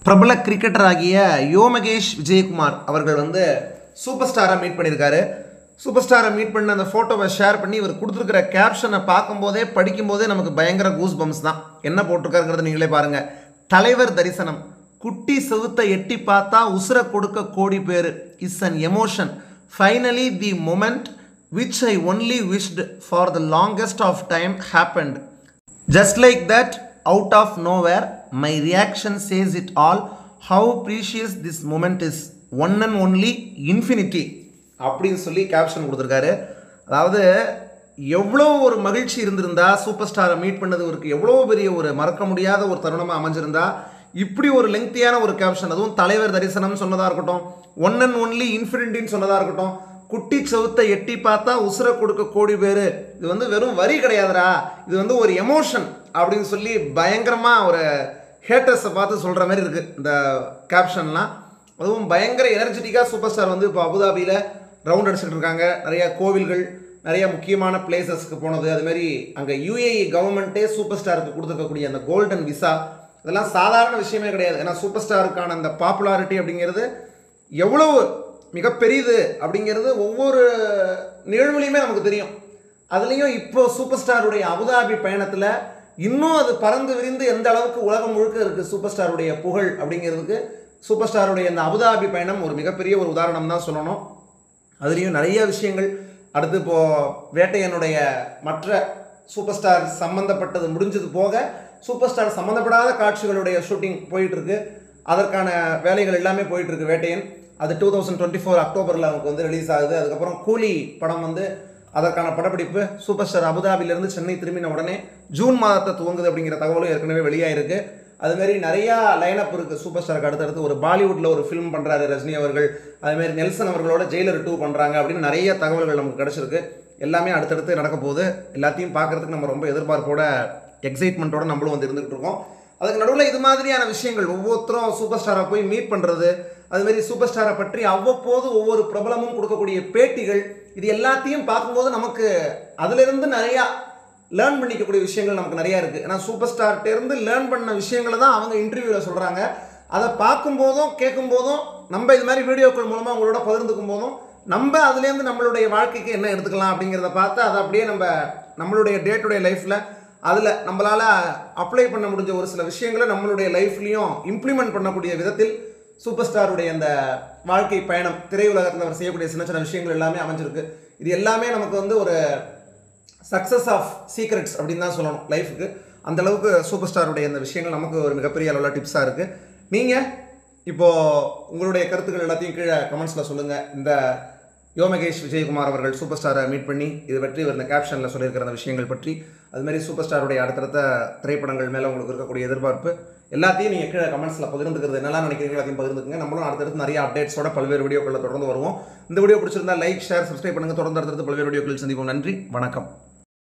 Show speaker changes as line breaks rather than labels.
பிரபல கிரிக்கெட்டர் ஆகிய யோமகேஷ் விஜயகுமார் அவர்கள் வந்து சூப்பர் ஸ்டாரை மீட் பண்ணியிருக்காரு சூப்பர் ஸ்டாரை மீட் பண்ண அந்த ஃபோட்டோவை ஷேர் பண்ணி இவர் கொடுத்துருக்கிற கேப்ஷனை பார்க்கும்போதே படிக்கும்போதே நமக்கு பயங்கர கூஸ் பம்ஸ் தான் என்ன போட்டிருக்காருங்கிறத நீங்களே பாருங்கள் தலைவர் தரிசனம் குட்டி செவுத்தை எட்டி பார்த்தா உசுர கொடுக்க கோடி பேர் is an emotion finally the moment which I only wished for the longest of time happened Just like that, out of nowhere, my reaction says it all. How precious this moment is. One and only infinity. அப்படின்னு சொல்லி caption கொடுத்துருக்காரு அதாவது எவ்வளோ ஒரு மகிழ்ச்சி இருந்திருந்தா super ஸ்டாரை meet பண்ணது ஒரு எவ்வளோ பெரிய ஒரு மறக்க முடியாத ஒரு தருணமாக அமைஞ்சிருந்தா இப்படி ஒரு லெங்க்தியான ஒரு கேப்ஷன் அதுவும் தலைவர் தரிசனம் சொன்னதாக இருக்கட்டும் ஒன் அண்ட் ஒன்லி இன்ஃபினிட்டின்னு சொன்னதாக இருக்கட்டும் குட்டி செவுத்தை எட்டி பார்த்தா உசுர கொடுக்க கோடி பேர் இது வந்து வெறும் வரி கிடையாதுடா இது வந்து ஒரு எமோஷன் அப்படின்னு சொல்லி பயங்கரமாக ஒரு ஹேட்டர்ஸை பார்த்து சொல்கிற மாதிரி இருக்குது இந்த கேப்ஷன்லாம் அதுவும் பயங்கர எனர்ஜெட்டிக்காக சூப்பர் ஸ்டார் வந்து இப்போ அபுதாபியில் ரவுண்ட் அடிச்சுட்டு இருக்காங்க நிறைய கோவில்கள் நிறைய முக்கியமான பிளேசஸ்க்கு போனது அதுமாரி அங்கே யூஏஇ கவர்மெண்ட்டே சூப்பர் ஸ்டாருக்கு கொடுத்துருக்கக்கூடிய அந்த கோல்டன் விசா இதெல்லாம் சாதாரண விஷயமே கிடையாது ஏன்னா சூப்பர் ஸ்டாருக்கான அந்த பாப்புலாரிட்டி அப்படிங்கிறது எவ்வளவு மிகப்பெரியது அப்படிங்கிறது ஒவ்வொரு நிகழ்வுலையுமே நமக்கு தெரியும் அதுலேயும் இப்போ சூப்பர் ஸ்டாருடைய அபுதாபி பயணத்தில் இன்னும் அது பறந்து விரிந்து எந்த அளவுக்கு உலகம் முழுக்க இருக்குது சூப்பர் ஸ்டாருடைய புகழ் அப்படிங்கிறதுக்கு சூப்பர் ஸ்டாருடைய இந்த அபுதாபி பயணம் ஒரு மிகப்பெரிய ஒரு உதாரணம் தான் சொல்லணும் அதுலேயும் நிறைய விஷயங்கள் அடுத்து இப்போது வேட்டையனுடைய மற்ற சூப்பர் ஸ்டார் சம்மந்தப்பட்டது முடிஞ்சது போக சூப்பர் ஸ்டார் சம்மந்தப்படாத காட்சிகளுடைய ஷூட்டிங் போயிட்டுருக்கு அதற்கான வேலைகள் எல்லாமே போயிட்டுருக்கு வேட்டையன் அது டூ தௌசண்ட் டுவெண்ட்டி ஃபோர் அக்டோபரில் அவங்களுக்கு வந்து ரிலீஸ் ஆகுது அதுக்கப்புறம் கூலி படம் வந்து அதற்கான படப்பிடிப்பு சூப்பர் ஸ்டார் அபுதாபியிலேருந்து சென்னை திரும்பின உடனே ஜூன் மாதத்தை துவங்குது அப்படிங்கிற தகவலும் ஏற்கனவே வெளியாயிருக்கு அதுமாரி நிறையா லைனப் இருக்குது சூப்பர் ஸ்டாருக்கு அடுத்தடுத்து ஒரு பாலிவுட்டில் ஒரு ஃபிலிம் பண்ணுறாரு ரஜினி அவர்கள் அதுமாரி நெல்சன் அவர்களோட ஜெயிலர் டூ பண்ணுறாங்க அப்படின்னு நிறைய தகவல்கள் நமக்கு கிடச்சிருக்கு எல்லாமே அடுத்தடுத்து நடக்க போகுது எல்லாத்தையும் பார்க்குறதுக்கு நம்ம ரொம்ப எதிர்பார்ப்போட எக்ஸைட்மெண்ட்டோட நம்மளும் வந்து இருந்துகிட்டு இருக்கோம் அதுக்கு நடுவில் இது மாதிரியான விஷயங்கள் ஒவ்வொருத்தரும் சூப்பர் ஸ்டாரை போய் மீட் பண்ணுறது அதுமாரி சூப்பர் ஸ்டாரை பற்றி அவ்வப்போது ஒவ்வொரு பிரபலமும் கொடுக்கக்கூடிய பேட்டிகள் இது எல்லாத்தையும் பார்க்கும்போது நமக்கு அதிலிருந்து நிறையா லேர்ன் பண்ணிக்கக்கூடிய விஷயங்கள் நமக்கு நிறையா இருக்குது ஏன்னா சூப்பர் ஸ்டார்ட்டேருந்து லேர்ன் பண்ண விஷயங்களை தான் அவங்க இன்டர்வியூவில் சொல்கிறாங்க அதை பார்க்கும்போதும் கேட்கும்போதும் நம்ம இது மாதிரி வீடியோக்கள் மூலமாக உங்களோட பகிர்ந்துக்கும் போதும் நம்ம அதுலேருந்து நம்மளுடைய வாழ்க்கைக்கு என்ன எடுத்துக்கலாம் அப்படிங்கிறத பார்த்து அதை அப்படியே நம்ம நம்மளுடைய டே டு டே லைஃப்பில் அதில் நம்மளால் அப்ளை பண்ண முடிஞ்ச ஒரு சில விஷயங்களை நம்மளுடைய லைஃப்லேயும் இம்ப்ளிமெண்ட் பண்ணக்கூடிய விதத்தில் சூப்பர் ஸ்டாருடைய அந்த வாழ்க்கை பயணம் திரையுலகத்தில் அவர் செய்யக்கூடிய சின்ன சின்ன விஷயங்கள் எல்லாமே அமைஞ்சிருக்கு இது எல்லாமே நமக்கு வந்து ஒரு சக்ஸஸ் ஆஃப் சீக்ரெட்ஸ் அப்படின்னு தான் சொல்லணும் லைஃபுக்கு அந்த அளவுக்கு சூப்பர் ஸ்டாருடைய இந்த விஷயங்கள் நமக்கு ஒரு மிகப்பெரிய அளவில் டிப்ஸாக இருக்குது நீங்கள் இப்போது உங்களுடைய கருத்துக்கள் எல்லாத்தையும் கீழே கமெண்ட்ஸில் சொல்லுங்கள் இந்த யோமகேஷ் விஜயகுமார் அவர்கள் சூப்பர் ஸ்டாரை மீட் பண்ணி இது பற்றி இவர் இந்த கேப்ஷனில் சொல்லியிருக்கிற அந்த விஷயங்கள் பற்றி அதுமாரி சூப்பர் ஸ்டாருடைய அடுத்தடுத்த திரைப்படங்கள் மேலே உங்களுக்கு இருக்கக்கூடிய எதிர்பார்ப்பு எல்லாத்தையும் நீங்கள் கீழே கமெண்ட்ஸில் பகிர்ந்துக்கிறது என்னெல்லாம் நினைக்கிறீங்களோ எல்லாத்தையும் பகிர்ந்துக்குங்க நம்மளும் அடுத்தடுத்து நிறைய அப்டேட்ஸோட பல்வேறு வீடியோக்களில் தொடர்ந்து வருவோம் இந்த வீடியோ பிடிச்சிருந்தா லைக் ஷேர் சப்ஸ்கிரைப் பண்ணுங்கள் தொடர்ந்து அடுத்தடுத்து பல்வேறு வீடியோக்களில் சந்திப்போம் நன்றி வணக்கம்